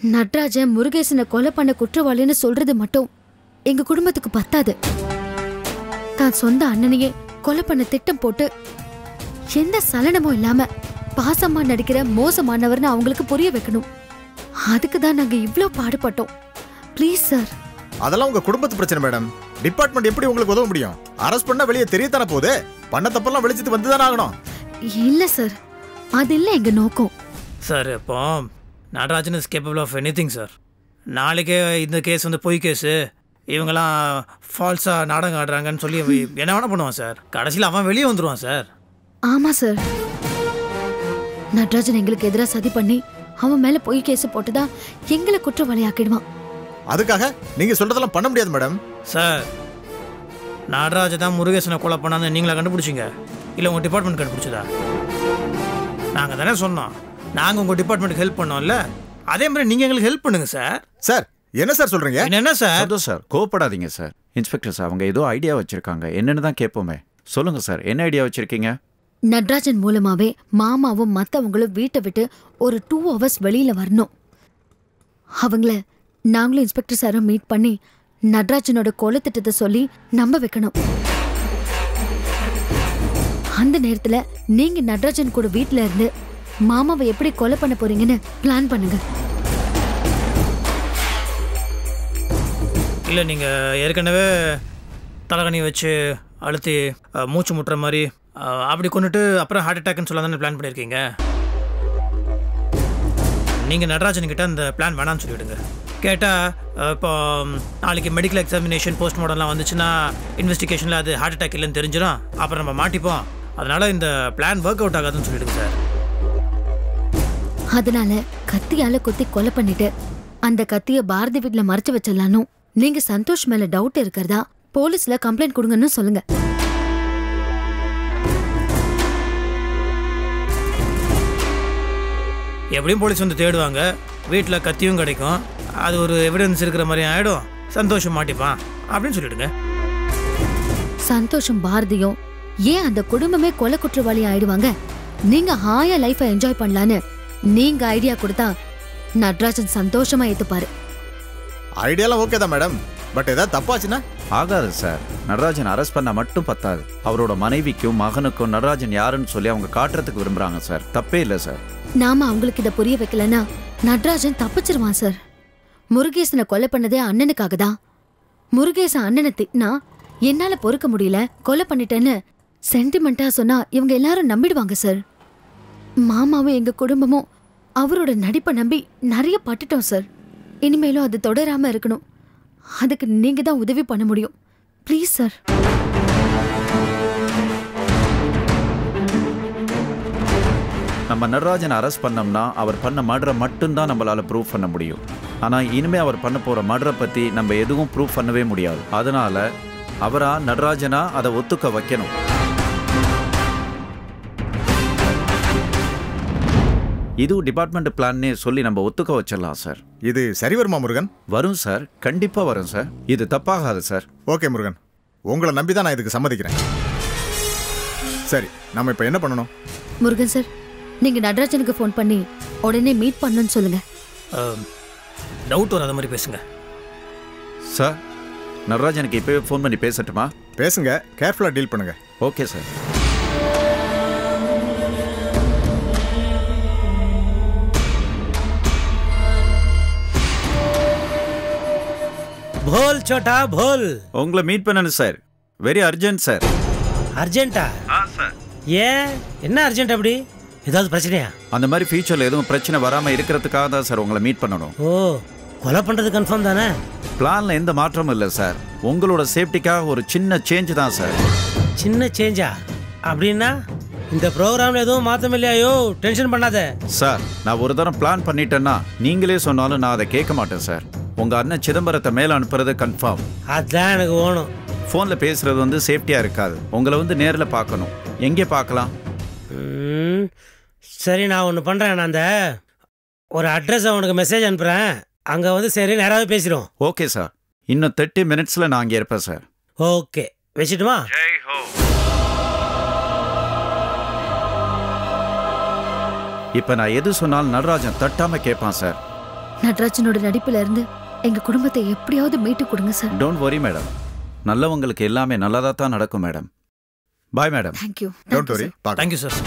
நட்ராஜன் முருகேசனை கொலை பண்ண குற்றவாளின்னு சொல்றது மட்டும் எங்க குடும்பத்துக்கு பத்தாது தான் சொந்த அண்ணனையே கொலை பண்ண திட்டம் போட்டு எந்த சலனமும் இல்லாம பாசமா நடிக்கிற மோசமானவர்னு அவங்களுக்கு புரிய வைக்கணும் அதுக்கு தான் நாங்க இவ்ளோ பாடுபட்டோம் ப்ளீஸ் சார் அதெல்லாம் உங்க குடும்பத்து பிரச்சனை மேடம் டிபார்ட்மெண்ட் எப்படி உங்களுக்கு உதவ முடியும் அரெஸ்ட் பண்ணா வெளியே தெரியத்தானே போகுது பண்ண தப்பெல்லாம் வெளிச்சத்து வந்து தானே ஆகணும் இல்ல சார் அது இல்ல எங்க நோக்கம் சார் இப்போ Natarajan is capable of anything sir நாளைக்கே இந்த கேஸ் வந்து பொய் கேஸு இவங்கெல்லாம் ஃபால்ஸாக நாடகம் ஆடுறாங்கன்னு சொல்லி இவன் என்ன வேணா பண்ணுவான் சார் கடைசியில் அவன் வெளியே வந்துடுவான் சார் ஆமா சார் நட்ராஜன் எங்களுக்கு எதிராக சதி பண்ணி அவன் மேல பொய் கேஸ் போட்டுதான் எங்களை குற்றவாளி ஆக்கிடுவான் அதுக்காக நீங்க சொல்றதெல்லாம் பண்ண முடியாது மேடம் சார் நடராஜ தான் முருகேசனை கொலை பண்ணான்னு நீங்களா கண்டுபிடிச்சிங்க இல்லை உங்கள் டிபார்ட்மெண்ட் கண்டுபிடிச்சதா நாங்கள் தானே சொன்னோம் நாங்கள் உங்கள் டிபார்ட்மெண்ட்டுக்கு ஹெல்ப் பண்ணோம்ல அதே மாதிரி நீங்கள் எங்களுக்கு ஹெல்ப் பண்ணுங்க சார் சார் என்ன சார் சொல்றீங்க பின்ன என்ன சார் சந்தோஷ் சார் கோவப்படாதீங்க சார் இன்ஸ்பெக்டர் சார் அவங்க ஏதோ ஐடியா வச்சிருக்காங்க என்னன்னு தான் கேட்போமே சொல்லுங்க சார் என்ன ஐடியா வச்சிருக்கீங்க நட்ராஜன் மூலமாவே மாமாவும் மத்தவங்களும் வீட்டை விட்டு ஒரு டூ ஹவர்ஸ் வெளியில வரணும் அவங்கள நாங்களும் இன்ஸ்பெக்டர் சாரும் மீட் பண்ணி நட்ராஜனோட கொலை திட்டத்தை சொல்லி நம்ப வைக்கணும் அந்த நேரத்துல நீங்க நட்ராஜன் கூட வீட்ல இருந்து மாமாவை எப்படி கொலை பண்ண போறீங்கன்னு பிளான் பண்ணுங்க இல்லை நீங்கள் ஏற்கனவே தலகணி வச்சு அழுத்தி அஹ், மூச்சு முட்டுற மாதிரி அஹ், அப்படி கொண்டுட்டு அப்புறம் ஹார்ட் அட்டாக்னு சொல்ல தானே பிளான் பண்ணியிருக்கீங்க நீங்கள் நடராஜன் கிட்ட அந்த பிளான் வேணாம்னு சொல்லிவிடுங்க கேட்டால் இப்போ ம், நாளைக்கு மெடிக்கல் எக்ஸாமினேஷன் போஸ்ட் மார்டம்லாம் வந்துச்சுன்னா இன்வெஸ்டிகேஷனில் அது ஹார்ட் அட்டாக் இல்லைன்னு தெரிஞ்சிடும் அப்புறம் நம்ம மாட்டிப்போம் அதனால் இந்த பிளான் ஒர்க் அவுட் ஆகாதுன்னு சொல்லிடுங்க சார் அதனால கத்தியால குத்தி கொலை பண்ணிட்டு அந்த கத்திய பாரதி வீட்ல மறைச்சு வச்சிடலான்னு நீங்க சந்தோஷ் மேல டவுட் இருக்கிறதா போலீஸ்ல கம்ப்ளைண்ட் கொடுங்கன்னு சொல்லுங்க எப்படியும் போலீஸ் வந்து தேடுவாங்க வீட்டில் கத்தியும் கிடைக்கும் அது ஒரு எவிடன்ஸ் இருக்கிற மாதிரி ஆகிடும் சந்தோஷம் மாட்டிப்பான் அப்படின்னு சொல்லிடுங்க சந்தோஷம் பாரதியும் ஏன் அந்த குடும்பமே கொலை குற்றவாளி ஆயிடுவாங்க நீங்க ஹாயா லைஃபை என்ஜாய் பண்ணலான்னு நீங்க ஐடியா கொடுத்தா நட்ராஜன் சந்தோஷமா ஏத்துப்பாரு ஐடியாலாம் ஓகே தான் மேடம் பட் ஏதாவது தப்பாச்சுன்னா ஆகாது சார் நடராஜன் அரெஸ்ட் பண்ண மட்டும் பத்தாது அவரோட மனைவிக்கும் மகனுக்கும் நடராஜன் யாருன்னு சொல்லி அவங்க காட்டுறதுக்கு விரும்புறாங்க சார் தப்பே இல்லை சார் நாம அவங்களுக்கு இத புரிய வைக்கலனா நட்ராஜன் தப்பிச்சிருவான் சார் முருகேசனை கொலை பண்ணதே அண்ணனுக்காக தான் முருகேசன் அண்ணனை திட்டினா என்னால பொறுக்க முடியல கொலை பண்ணிட்டேன்னு சென்டிமெண்டா சொன்னா இவங்க எல்லாரும் நம்பிடுவாங்க சார் மாமாவும் எங்க குடும்பமும் அவரோட நடிப்பை நம்பி நிறைய பட்டுட்டோம் சார் இனிமேலும் அது தொடராம இருக்கணும் அதுக்கு நீங்க தான் உதவி பண்ண முடியும் ப்ளீஸ் சார் நம்ம நடராஜன் அரெஸ்ட் பண்ணோம்னா அவர் பண்ண மர்டரை மட்டும்தான் நம்மளால ப்ரூவ் பண்ண முடியும் ஆனா இனிமே அவர் பண்ண போற மர்டரை பத்தி நம்ம எதுவும் ப்ரூவ் பண்ணவே முடியாது அதனால அவரா நடராஜனா அதை ஒத்துக்க வைக்கணும் இதுவும் டிபார்ட்மெண்ட் பிளான்னே சொல்லி நம்ம ஒத்துக்க வச்சிடலாம் சார் இது சரி வருமா முருகன் வரும் சார் கண்டிப்பா வரும் சார் இது தப்பாகாது சார் ஓகே முருகன் உங்களை நம்பி தான் நான் இதுக்கு சம்மதிக்கிறேன் சரி நம்ம இப்போ என்ன பண்ணணும் முருகன் சார் நீங்க நடராஜனுக்கு ஃபோன் பண்ணி உடனே மீட் பண்ணணும்னு சொல்லுங்க டவுட் வராத மாதிரி பேசுங்க சார் நடராஜனுக்கு இப்பவே ஃபோன் பண்ணி பேசட்டுமா பேசுங்க கேர்ஃபுல்லாக டீல் பண்ணுங்க ஓகே சார் போல் சோட்டா போல் உங்களை மீட் பண்ணணும் சார் வெரி அர்ஜென்ட் சார் அர்ஜென்ட்டா ஏன் என்ன அர்ஜென்ட் அப்படி ஏதாவது பிரச்சனையா அந்த மாதிரி ஃபியூச்சரில் எதுவும் பிரச்சனை வராமல் இருக்கிறதுக்காக தான் சார் உங்களை மீட் பண்ணணும் ஓ கொலை பண்றது கன்ஃபார்ம் தானே பிளானில் எந்த மாற்றமும் இல்லை சார் உங்களோட சேஃப்டிக்காக ஒரு சின்ன சேஞ்ச் தான் சார் சின்ன சேஞ்சா அப்படின்னா இந்த ப்ரோக்ராம்ல எதுவும் மாத்தம் இல்லையாயோ டென்ஷன் பண்ணாத சார் நான் ஒரு தரம் பிளான் பண்ணிட்டேன்னா நீங்களே சொன்னாலும் நான் அதை கேட்க மாட்டேன் சார் உங்கள் அண்ணன் சிதம்பரத்தை மேலே அனுப்புறது கன்ஃபார்ம் அதான் எனக்கு வேணும் ஃபோனில் பேசுறது வந்து சேஃப்டியாக இருக்காது உங்களை வந்து நேரில் பார்க்கணும் எங்கே பார்க்கலாம் ம், சரி நான் ஒன்று பண்ணுறேன் நான் அந்த ஒரு அட்ரஸை உனக்கு மெசேஜ் அனுப்புகிறேன் அங்கே வந்து சரி நேராகவே பேசிடுவோம் ஓகே சார் இன்னும் தேர்ட்டி மினிட்ஸில் நான் அங்கே இருப்பேன் சார் ஓகே வச்சுட்டுமா இப்போ நான் எது சொன்னாலும் நடராஜன் தட்டாமல் கேட்பான் சார் நட்ராஜனோட நடிப்புல இருந்து எங்க குடும்பத்தை எப்படியாவது மீட்டு கொடுங்க சார் டோன்ட் வரி மேடம் நல்லவங்களுக்கு எல்லாமே நல்லதாக தான் நடக்கும் madam bye madam thank you don't worry பார்க்கலாம் தேங்க்யூ சார்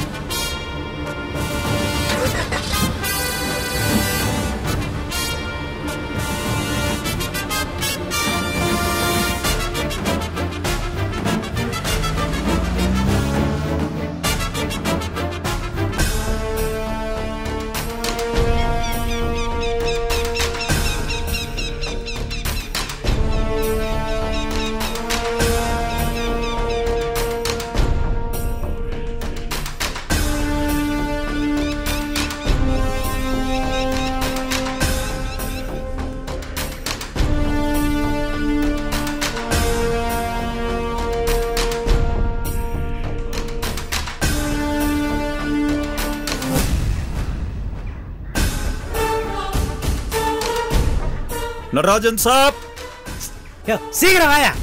நடராஜன் சாப் யோ சீக்கிரம் வாயா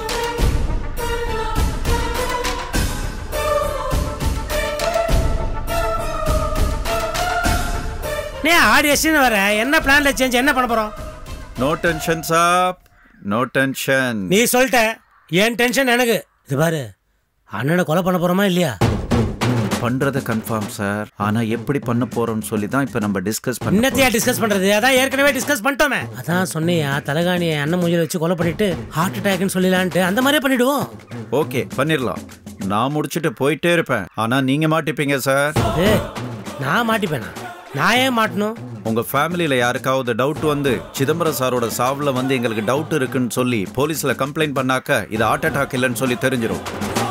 நீ ஆடி அடிச்சுன்னு வர என்ன பிளான்ல சேஞ்ச் என்ன பண்ண போறோம் நோ டென்ஷன் சாப் நோ டென்ஷன் நீ சொல்லிட்ட என் டென்ஷன் எனக்கு இது பாரு அண்ணனை கொலை பண்ண போறோமா இல்லையா பண்றது கன்ஃபார்ம் சார் ஆனா எப்படி பண்ண போறோம்னு சொல்லி தான் இப்போ நம்ம டிஸ்கஸ் பண்ண இன்னத்தையா டிஸ்கஸ் பண்றது அதான் ஏற்கனவே டிஸ்கஸ் பண்ணிட்டோமே அதான் சொன்னியா தலகாணியை அண்ணன் மூஞ்சில வச்சு கொலை பண்ணிட்டு ஹார்ட் அட்டாக்னு சொல்லலான்ட்டு அந்த மாதிரியே பண்ணிடுவோம் ஓகே பண்ணிடலாம் நான் முடிச்சுட்டு போயிட்டே இருப்பேன் ஆனா நீங்க மாட்டிப்பீங்க சார் ஏ நான் மாட்டிப்பேனா நான் ஏன் மாட்டணும் உங்க ஃபேமிலியில யாருக்காவது டவுட் வந்து சிதம்பரம் சாரோட சாவுல வந்து எங்களுக்கு டவுட் இருக்குன்னு சொல்லி போலீஸ்ல கம்ப்ளைண்ட் பண்ணாக்க இது ஹார்ட் அட்டாக் இல்லைன்னு சொல்லி தெரிஞ்சிடும்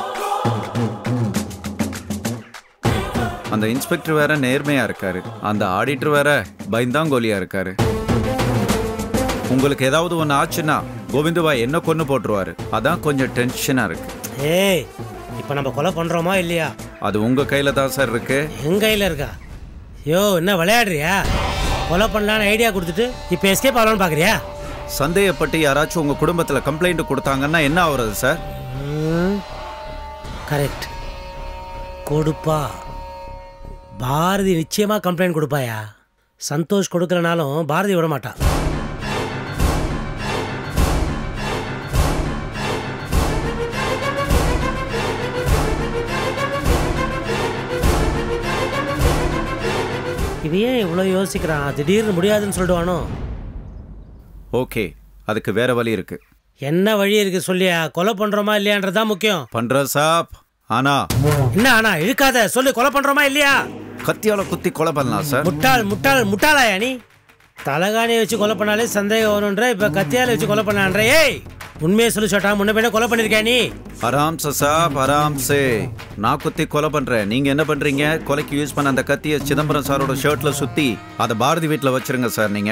அந்த இன்ஸ்பெக்டர் வேற நேர்மையா இருக்காரு அந்த ஆடிட்டர் வேற பயந்தாங்கோலியா இருக்காரு உங்களுக்கு ஏதாவது ஒன்று ஆச்சுன்னா கோவிந்தபாய் என்ன கொண்டு போட்டுருவாரு அதான் கொஞ்சம் டென்ஷனா இருக்கு ஏய் இப்போ நம்ம கொலை பண்றோமா இல்லையா அது உங்க கையில தான் சார் இருக்கு என் கையில் இருக்கா யோ என்ன விளையாடுறியா கொலை பண்ணலான்னு ஐடியா கொடுத்துட்டு இப்போ எஸ்கேப் ஆகலான்னு பார்க்குறியா சந்தேகப்பட்டு யாராச்சும் உங்க குடும்பத்துல கம்ப்ளைண்ட் கொடுத்தாங்கன்னா என்ன ஆகுறது சார் கரெக்ட் கொடுப்பா பாரதி நிச்சயமா கம்ப்ளைண்ட் கொடுப்பாயா சந்தோஷ் கொடுக்கலனாலும் பாரதி விட மாட்டா இது ஏன் இவ்வளோ யோசிக்கிறான் திடீர்னு முடியாதுன்னு சொல்லிடுவானோ ஓகே அதுக்கு வேற வழி இருக்கு என்ன வழி இருக்கு சொல்லியா கொலை பண்றோமா இல்லையான்றதுதான் முக்கியம் பண்ற சாப் ஆனா என்ன ஆனா இழுக்காத சொல்லு கொலை பண்றோமா இல்லையா கத்தியால குத்தி கொலை பண்ணலாம் சார் முட்டாள் முட்டாள் முட்டாளாயா நீ தலகாணியை வச்சு கொலை பண்ணாலே சந்தேகம் வரும்ன்ற இப்ப கத்தியால வச்சு கொலை பண்ணான்ற ஏய் உண்மையை சொல்லி சொல்லிட்டா முன்ன பின்ன கொலை பண்ணிருக்கியா நீ ஆராம் சாப் ஆராம் சே நான் குத்தி கொலை பண்றேன் நீங்க என்ன பண்றீங்க கொலைக்கு யூஸ் பண்ண அந்த கத்தியை சிதம்பரம் சாரோட ஷர்ட்ல சுத்தி அதை பாரதி வீட்டுல வச்சிருங்க சார் நீங்க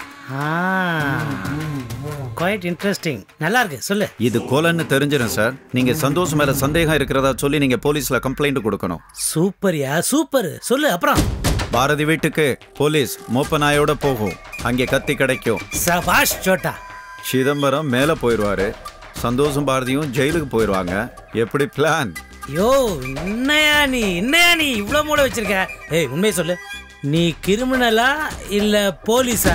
குவைட் இன்ட்ரெஸ்டிங் நல்லா இருக்கு சொல்லு இது கொலைன்னு தெரிஞ்சிடும் சார் நீங்க சந்தோஷ் மேல சந்தேகம் இருக்கிறதா சொல்லி நீங்க போலீஸ்ல கம்ப்ளைண்ட் கொடுக்கணும் சூப்பர்யா சூப்பர் சொல்லு அப்புறம் பாரதி வீட்டுக்கு போலீஸ் மோப்ப நாயோட போகும் அங்கே கத்தி கிடைக்கும் சபாஷ் சோட்டா சிதம்பரம் மேல போயிடுவாரு சந்தோஷம் பாரதியும் ஜெயிலுக்கு போயிடுவாங்க எப்படி பிளான் யோ என்னையா நீ என்னையா நீ இவ்வளோ மூட வச்சிருக்க ஏய் உண்மையை சொல்லு நீ கிரிமினலா இல்ல போலீஸா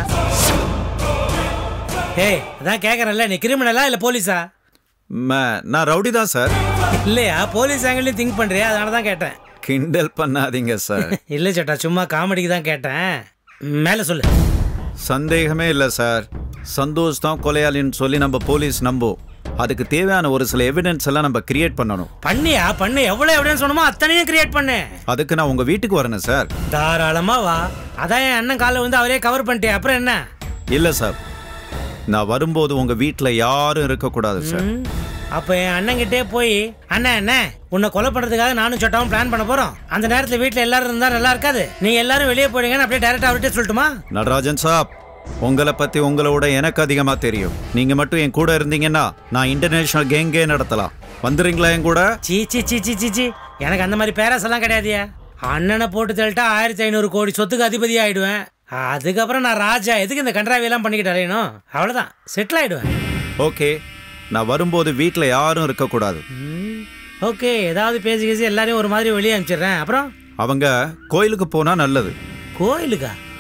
ஏய் அதான் கேட்கறேன்ல நீ கிரிமினலா இல்ல போலீஸா நான் ரவுடி தான் சார் இல்லையா போலீஸ் ஆங்கிலையும் திங்க் பண்றியா அதனால தான் கேட்டேன் கிண்டல் பண்ணாதீங்க சார் இல்லை சேட்டா சும்மா காமெடிக்கு தான் கேட்டேன் மேலே சொல்லு சந்தேகமே இல்லை சார் சந்தோஷ் தான் கொலையாளின்னு சொல்லி நம்ம போலீஸ் நம்பும் அதுக்கு தேவையான ஒரு சில எவிடன்ஸ் எல்லாம் நம்ம கிரியேட் பண்ணணும் பண்ணியா பண்ணு எவ்வளோ எவிடன்ஸ் சொன்னமோ அத்தனையும் கிரியேட் பண்ணு அதுக்கு நான் உங்க வீட்டுக்கு வரணும் சார் தாராளமா வா அதான் என் அண்ணன் காலை வந்து அவரே கவர் பண்ணிட்டே அப்புறம் என்ன இல்ல சார் நான் வரும்போது உங்க வீட்டுல யாரும் இருக்கக்கூடாது சார் ம், அப்ப என் அண்ணன்கிட்டே போய் அண்ணன் என்ன உன்னை கொலை பண்றதுக்காக நானும் சொட்டாவும் பிளான் பண்ண போறோம் அந்த நேரத்துல வீட்ல எல்லாரும் இருந்தா நல்லா இருக்காது நீங்க எல்லாரும் வெளியே போயிடுங்கன்னு அப்படியே டைரக்டா அவர்கிட்ட சொல்லட்டுமா நடராஜன் சாப் உங்களை பத்தி உங்களோட எனக்கு அதிகமா தெரியும் நீங்க மட்டும் என் கூட இருந்தீங்கன்னா நான் இன்டர்நேஷனல் கேங்கே நடத்தலாம் வந்துடுறீங்களா என் கூட சீ சீ சீ சீ சீ சீ எனக்கு அந்த மாதிரி பேராஸ் எல்லாம் கிடையாதுயா அண்ணனை போட்டு தள்ளிட்டா ஆயிரத்தி ஐநூறு கோடி சொத்துக்கு அதிபதி ஆயிடுவேன் அதுக்கப்புறம் நான் ராஜா எதுக்கு இந்த கன்றாவி எல்லாம் பண்ணிக்கிட்டு அலையணும் அவ்வளவுதான் செட்டில் ஆயிடுவேன் ஓகே நான் வரும்போது வீட்டுல யாரும் இருக்கக்கூடாது ஓகே ஏதாவது பேசி பேசி எல்லாரையும் ஒரு மாதிரி வெளியே அனுப்பிச்சிடுறேன் அப்புறம் அவங்க கோயிலுக்கு போனா நல்லது கோயிலுக்கா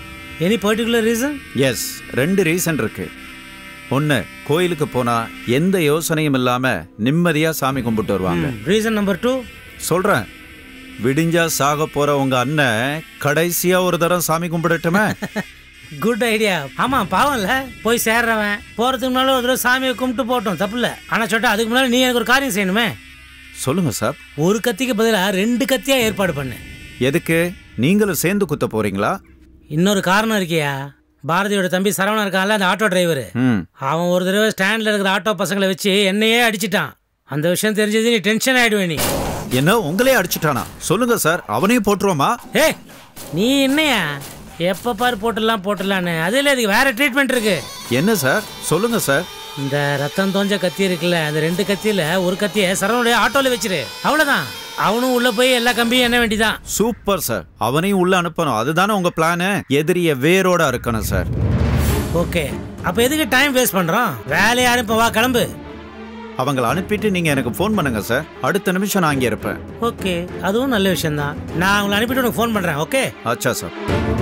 எனி பர்டிகுலர் ரீசன் எஸ் ரெண்டு ரீசன் இருக்கு ஒன்று கோயிலுக்கு போனா எந்த யோசனையும் இல்லாம நிம்மதியா சாமி கும்பிட்டு வருவாங்க ரீசன் நம்பர் டூ சொல்றேன் விடிஞ்சா சாக போற உங்க அண்ணன் கடைசியா ஒரு தரம் சாமி கும்பிடட்டுமே குட் ஐடியா ஆமா பாவம்ல போய் சேர்றவன் போறதுக்கு முன்னால ஒரு தடவை சாமியை கும்பிட்டு போட்டோம் தப்பு இல்ல ஆனா சொல்லிட்டு அதுக்கு முன்னாடி நீ எனக்கு ஒரு காரியம் செய்யணுமே சொல்லுங்க சார் ஒரு கத்திக்கு பதிலா ரெண்டு கத்தியா ஏற்பாடு பண்ணு எதுக்கு நீங்களும் சேர்ந்து குத்த போறீங்களா இன்னொரு காரணம் இருக்கியா பாரதியோட தம்பி சரவணன் இருக்கான்ல அந்த ஆட்டோ டிரைவர் ம் அவன் ஒரு தடவை ஸ்டாண்ட்ல இருக்கிற ஆட்டோ பசங்களை வச்சு என்னையே அடிச்சிட்டான் அந்த விஷயம் தெரிஞ்சது நீ டென்ஷன் ஆயிடுவே நீ என்ன உங்களே அடிச்சுட்டானா சொல்லுங்க சார் அவனையும் போட்டுருவோமா ஏ நீ என்னையா எப்ப பாரு போட்டுடலாம் போட்டுடலான்னு அதுல அதுக்கு வேற ட்ரீட்மெண்ட் இருக்கு என்ன சார் சொல்லுங்க சார் இந்த ரத்தம் தோஞ்ச கத்தி இருக்குல்ல அந்த ரெண்டு கத்தியில ஒரு கத்தியை சரவணுடைய ஆட்டோல வச்சிரு அவ்வளவுதான் அவனும் உள்ள போய் எல்லா கம்பியும் என்ன வேண்டிதான் சூப்பர் சார் அவனையும் உள்ள அனுப்பணும் அதுதானே உங்க பிளானு எதிரிய வேரோட இருக்கணும் சார் ஓகே அப்ப எதுக்கு டைம் வேஸ்ட் பண்றோம் வேலையை அனுப்ப வா கிளம்பு அவங்கள அனுப்பிட்டு நீங்க எனக்கு ஃபோன் பண்ணுங்க சார் அடுத்த நிமிஷம் நான் அங்கே இருப்பேன் ஓகே அதுவும் நல்ல விஷயம் தான் நான் அவங்களை அனுப்பிட்டு உனக்கு ஃபோன் பண்றேன் ஓகே அச்சா சார்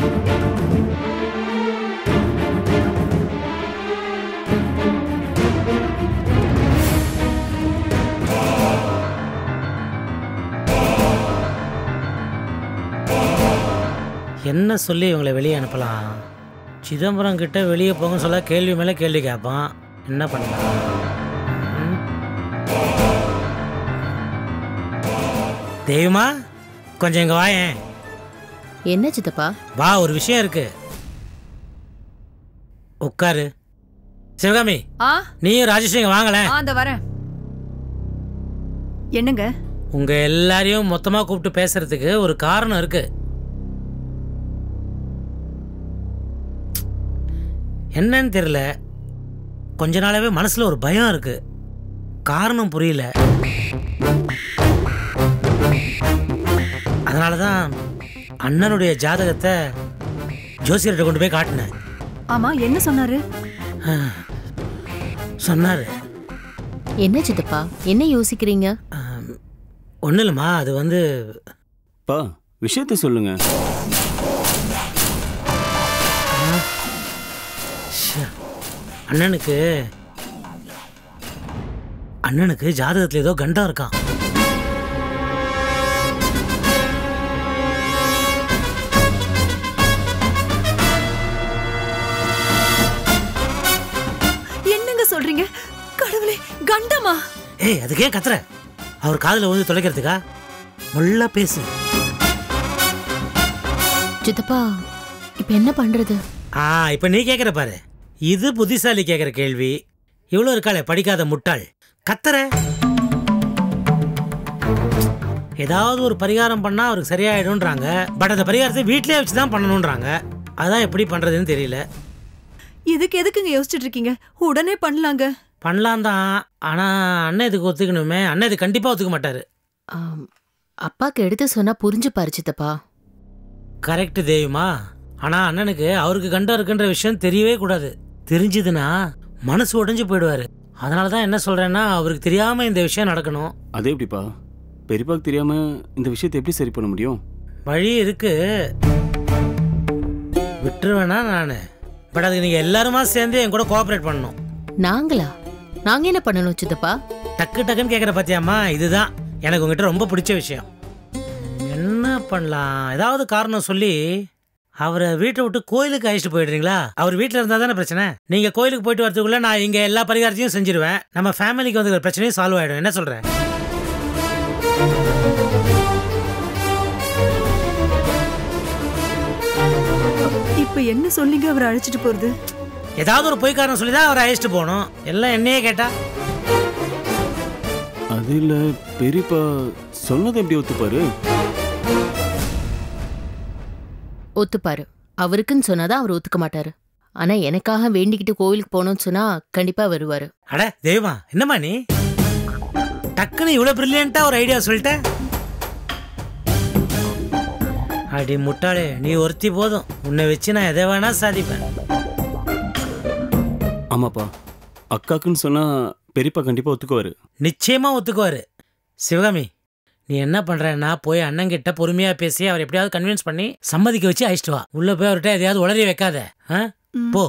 என்ன சொல்லி இவங்களை வெளியே அனுப்பலாம் சிதம்பரம் கிட்ட வெளியே போங்கன்னு சொல்ல கேள்வி மேலே கேள்வி கேட்பான் என்ன பண்ணலாம் ம்? தெய்வமா கொஞ்சம் இங்க வாயேன் என்ன சித்தப்பா வா ஒரு விஷயம் இருக்கு உட்காரு சிவகாமி ஆ நீயும் ராஜேஷ் இங்க வாங்களேன் ஆ அந்த வரேன் என்னங்க உங்க எல்லாரையும் மொத்தமா கூப்பிட்டு பேசுறதுக்கு ஒரு காரணம் இருக்கு என்னன்னு தெரியல கொஞ்ச நாளாவே மனசுல ஒரு பயம் இருக்கு காரணம் புரியல அதனால தான் அண்ணனுடைய ஜாதகத்தை ஜோசியர்கிட்ட கொண்டு போய் காட்டினேன் ஆமா என்ன சொன்னாரு சொன்னார் என்ன சித்தப்பா என்ன யோசிக்கிறீங்க ஒன்றும் இல்லைம்மா அது வந்து பா விஷயத்த சொல்லுங்க ச்சே. அண்ணனுக்கு அண்ணனுக்கு ஜாதகத்துல ஏதோ கண்டம் இருக்கான் என்னங்க சொல்றீங்க கடவுளே கண்டமா ஏய் அதுக்கே கத்துற அவர் காதுல வந்து தொலைக்கிறதுக்கா நல்லா பேசு சித்தப்பா இப்ப என்ன பண்றது ஆ இப்போ நீ கேட்குற பாரு இது புத்திசாலி கேட்குற கேள்வி இவ்வளோ இருக்காளே படிக்காத முட்டாள் கத்துற ஏதாவது ஒரு பரிகாரம் பண்ணா அவருக்கு சரியாயிடும்ன்றாங்க பட் அந்த பரிகாரத்தை வீட்டிலே வச்சு தான் பண்ணணுன்றாங்க அதான் எப்படி பண்றதுன்னு தெரியல இதுக்கு எதுக்குங்க யோசிச்சுட்டு இருக்கீங்க உடனே பண்ணலாங்க பண்ணலாம் தான் ஆனா அண்ணன் இதுக்கு ஒத்துக்கணுமே அண்ணன் இது கண்டிப்பா ஒத்துக்க மாட்டாரு ஆம், அப்பாக்கு எடுத்து சொன்னா புரிஞ்சுப்பாரு சித்தப்பா கரெக்ட் தேவிமா ஆனா அண்ணனுக்கு அவருக்கு கண்டம் இருக்குன்ற விஷயம் தெரியவே கூடாது தெரிஞ்சதுன்னா மனசு உடைஞ்சு போயிடுவாரு அதனால தான் என்ன சொல்றேன்னா அவருக்கு தெரியாம இந்த விஷயம் நடக்கணும் அது எப்படிப்பா பெரியப்பாக்கு தெரியாம இந்த விஷயத்தை எப்படி சரி பண்ண முடியும் வழி இருக்கு விட்டுருவேனா நான் பட் அதுக்கு நீங்க எல்லாருமா சேர்ந்து என் கூட கோஆப்ரேட் பண்ணணும் நாங்களா நாங்க என்ன பண்ணணும் சித்தப்பா டக்கு டக்குன்னு கேட்குற பாத்தியாம்மா இதுதான் எனக்கு உங்ககிட்ட ரொம்ப பிடிச்ச விஷயம் என்ன பண்ணலாம் ஏதாவது காரணம் சொல்லி அவரை வீட்டை விட்டு கோயிலுக்கு அழைச்சிட்டு போயிடுறீங்களா அவர் வீட்டில் இருந்தால் தானே பிரச்சனை நீங்கள் கோயிலுக்கு போயிட்டு வரதுக்குள்ள நான் இங்கே எல்லா பரிகாரத்தையும் செஞ்சிருவேன் நம்ம ஃபேமிலிக்கு வந்து பிரச்சனையும் சால்வ் ஆகிடும் என்ன சொல்கிறேன் இப்ப என்ன சொல்லிங்க அவரை அழைச்சிட்டு போறது ஏதாவது ஒரு பொய் காரணம் சொல்லி தான் அவரை அழைச்சிட்டு போகணும் எல்லாம் என்னையே கேட்டா அது இல்ல பெரியப்பா சொன்னதை எப்படி ஒத்துப்பாரு ஒத்துப்பாரு அவருக்குன்னு சொன்னாதான் அவர் ஒத்துக்க மாட்டாரு ஆனா எனக்காக வேண்டிக்கிட்டு கோவிலுக்கு போகணும்னு சொன்னா கண்டிப்பா வருவாரு அட தெய்வமா என்னம்மா நீ டக்குன்னு இவ்வளோ பிரில்லியண்ட்டாக ஒரு ஐடியா சொல்லிட்ட அடி முட்டாளே நீ ஒருத்தி போதும் உன்னை வச்சு நான் எதை வேணா சாதிப்பேன் ஆமாப்பா அக்காக்குன்னு சொன்னா பெரியப்பா கண்டிப்பா ஒத்துக்குவாரு நிச்சயமா ஒத்துக்குவாரு சிவகாமி நீ என்ன பண்றேன்னா போய் அண்ணன் கிட்ட பொறுமையா பேசி அவர் எப்படியாவது கன்வின்ஸ் பண்ணி சம்மதிக்க வச்சு அழிச்சிட்டு வா உள்ள போய் அவர்கிட்ட எதையாவது உளறி வைக்காத ஆ? போ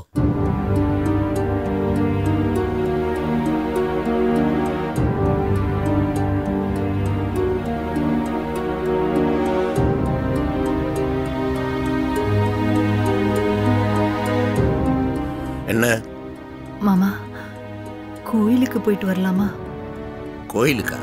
என்ன மாமா கோயிலுக்கு போயிட்டு வரலாமா கோயிலுக்கா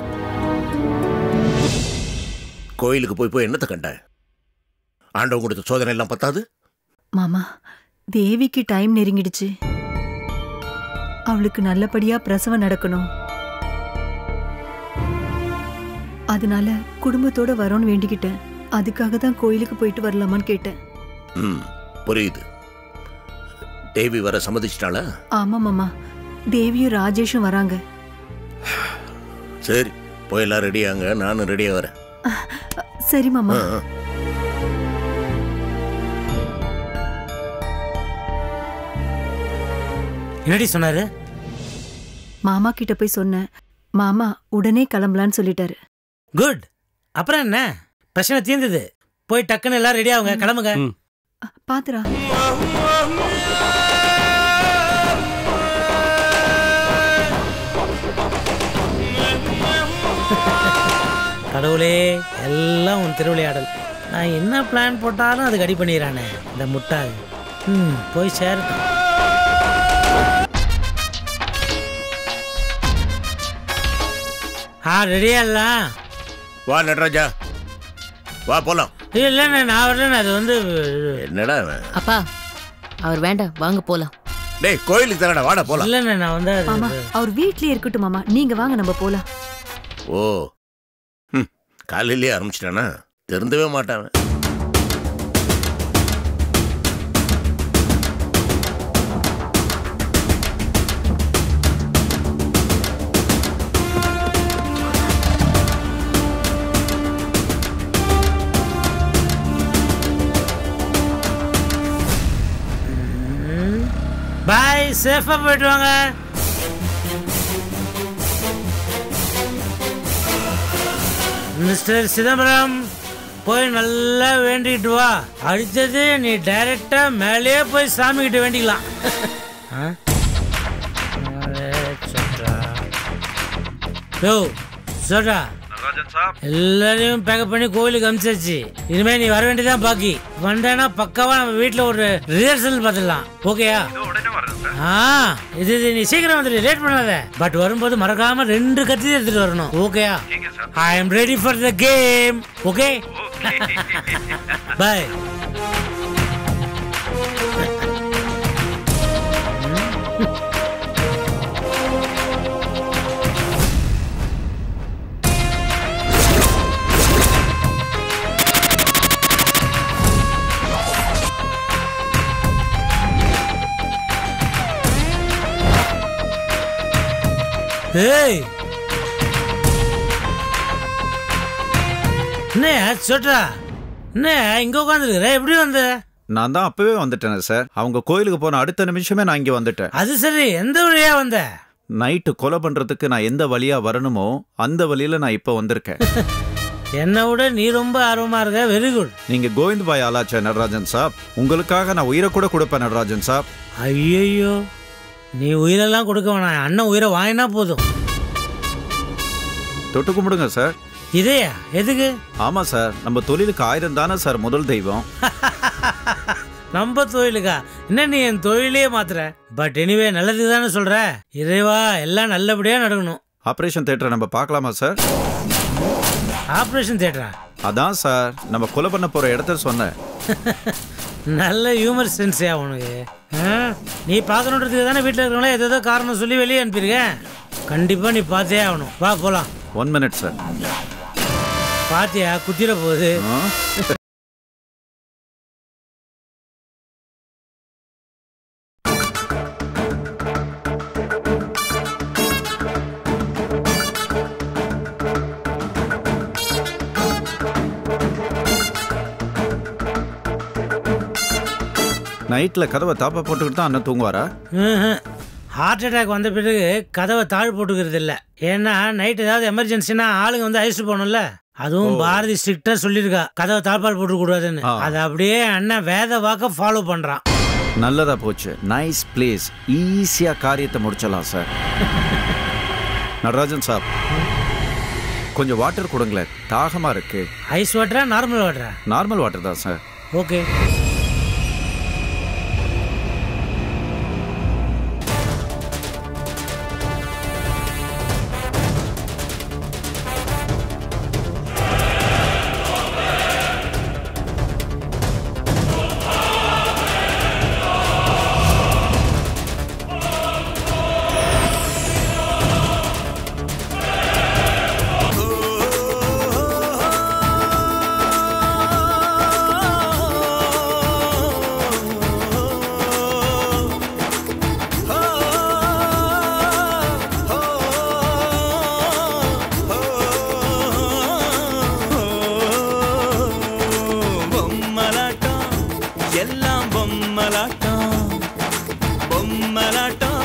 கோயிலுக்கு போய் போய் என்னத்தை கண்ட ஆண்டவன் கொடுத்த சோதனை எல்லாம் பத்தாது மாமா தேவிக்கு டைம் நெருங்கிடுச்சு அவளுக்கு நல்லபடியா பிரசவம் நடக்கணும் அதனால குடும்பத்தோட வரோன்னு வேண்டிக்கிட்டேன் அதுக்காக தான் கோயிலுக்கு போயிட்டு வரலாமான்னு கேட்டேன் ம் புரியுது தேவி வர சம்மதிச்சிட்டாளா ஆமா மாமா தேவியும் ராஜேஷும் வராங்க சரி போய் எல்லாம் ரெடியாங்க நானும் ரெடியா வரேன் சரி மாமா ஆ, ஆ. என்னடி சொன்னாரு மாமா கிட்ட போய் சொன்னேன் மாமா உடனே கிளம்பலான்னு சொல்லிட்டாரு குட் அப்புறம் என்ன பிரச்சனை தீர்ந்தது போய் டக்குன்னு எல்லாம் ரெடி ஆகுங்க கிளம்புங்க ம். அ, பாத்துடா கடவுளே எல்லாம் உன் திருவிளையாடல் நான் என்ன பிளான் போட்டாலும் அதுக்கு அடி பண்ணிடுறானே இந்த முட்டாள் ம் போய் சேரட்டும் ஆ ரெடியா இல்ல வா நடராஜா வா போலாம் இல்லைண்ணே நான் வரலண்ணே அது வந்து என்னடா இவன்? அப்பா அவர் வேண்டாம் வாங்க போலாம் டேய் கோயிலுக்கு தானடா வாடா போலாம் இல்லைண்ணே நான் வந்து அது- மாமா அவர் வீட்லயே இருக்கட்டும் மாமா நீங்க வாங்க நம்ம போலாம் ஓ ம் காலையிலேயே ஆரம்பிச்சிட்டானா திருந்தவே மாட்டான் அவன். பாய் சேஃபா போயிட்டு வாங்க மிஸ்டர் சிதம்பரம் போய் நல்லா வேண்டிக்கிட்டு வா அடுத்தது நீ டைரக்டா மேலேயே போய் சாமி கிட்ட வேண்டிக்கலாம் ஆ? மேலே சொல்றா. யோ சொல்றா எல்லாரையும் பேக்கப் பண்ணி கோயிலுக்கு அனுப்பிச்சாச்சு இனிமே நீ வர வேண்டியதான் பாக்கி வந்தேன்னா பக்காவா நம்ம வீட்ல ஒரு ரிஹர்சல் பார்த்துடலாம் ஓகேயா ஆ இது இது நீ சீக்கிரம் வந்துடு லேட் பண்ணாத பட் வரும்போது மறக்காம ரெண்டு கத்தி எடுத்துட்டு வரணும் ஓகேயா I am ready for the game okay bye ஏய் என்ன சொல்றா என்ன இங்க உட்காந்துருக்குற எப்படி வந்த நான் தான் அப்பவே வந்துட்டேனே சார் அவங்க கோயிலுக்கு போன அடுத்த நிமிஷமே நான் இங்கே வந்துட்டேன் அது சரி எந்த வழியா வந்த நைட்டு கொலை பண்றதுக்கு நான் எந்த வழியா வரணுமோ அந்த வழியில நான் இப்போ வந்திருக்கேன் என்னை விட நீ ரொம்ப ஆர்வமா இருக்க வெரி குட் நீங்க கோவிந்த் பாய் ஆலாச்சா நடராஜன் சாப் உங்களுக்காக நான் உயிரை கூட கொடுப்பேன் நடராஜன் சாப் ஐயோ நீ உயிரெல்லாம் கொடுக்க வேணாம் அண்ணன் உயிரை வாங்கினா போதும் தொட்டு கும்பிடுங்க சார் இதையா எதுக்கு ஆமா சார் நம்ம தொழிலுக்கு ஆயிரம் தானே சார் முதல் தெய்வம் நம்ம தொழிலுக்கா என்ன நீ என் தொழிலே மாத்துற பட் எனிவே நல்லதுக்கு தானே சொல்ற இறைவா எல்லாம் நல்லபடியா நடக்கணும் ஆபரேஷன் தேட்டரை நம்ம பார்க்கலாமா சார் ஆப்ரேஷன் தேட்டரா அதான் சார் நம்ம கொலை பண்ண போற இடத்த சொன்னேன் நல்ல ஹியூமர் சென்ஸியா உனக்கு ஆ? நீ பார்க்கணுன்றதுக்கு தானே வீட்டில் இருக்கிறவங்களே ஏதோ காரணம் சொல்லி வெளியே அனுப்பியிருக்கேன் கண்டிப்பாக நீ பார்த்தே ஆகணும் வா போகலாம் ஒன் மினிட் சார் பாத்தியா குத்திர போகுது நைட்ல கதவை தாப்பா போட்டுக்கிட்டு தான் அண்ணன் தூங்குவாரா ஹார்ட் அட்டாக் வந்த பிறகு கதவை தாழ் போட்டுக்கிறது இல்லை ஏன்னா நைட் ஏதாவது எமர்ஜென்சினா ஆளுங்க வந்து அழைச்சிட்டு போகணும்ல அதுவும் பாரதி ஸ்ட்ரிக்டா சொல்லியிருக்கா கதவை தாழ்பால் போட்டு கூடாதுன்னு ஆ. அதை அப்படியே அண்ணன் வேத வாக்க ஃபாலோ பண்றான் நல்லதா போச்சு நைஸ் பிளேஸ் ஈஸியா காரியத்தை முடிச்சலாம் சார் நடராஜன் சார் கொஞ்சம் வாட்டர் கொடுங்களேன் தாகமா இருக்கு ஐஸ் வாட்டரா நார்மல் வாட்டரா நார்மல் வாட்டர் தான் சார் ஓகே பொம்மலாட்டம் எல்லாம் பொம்மலாட்டம் பொம்மலாட்டம்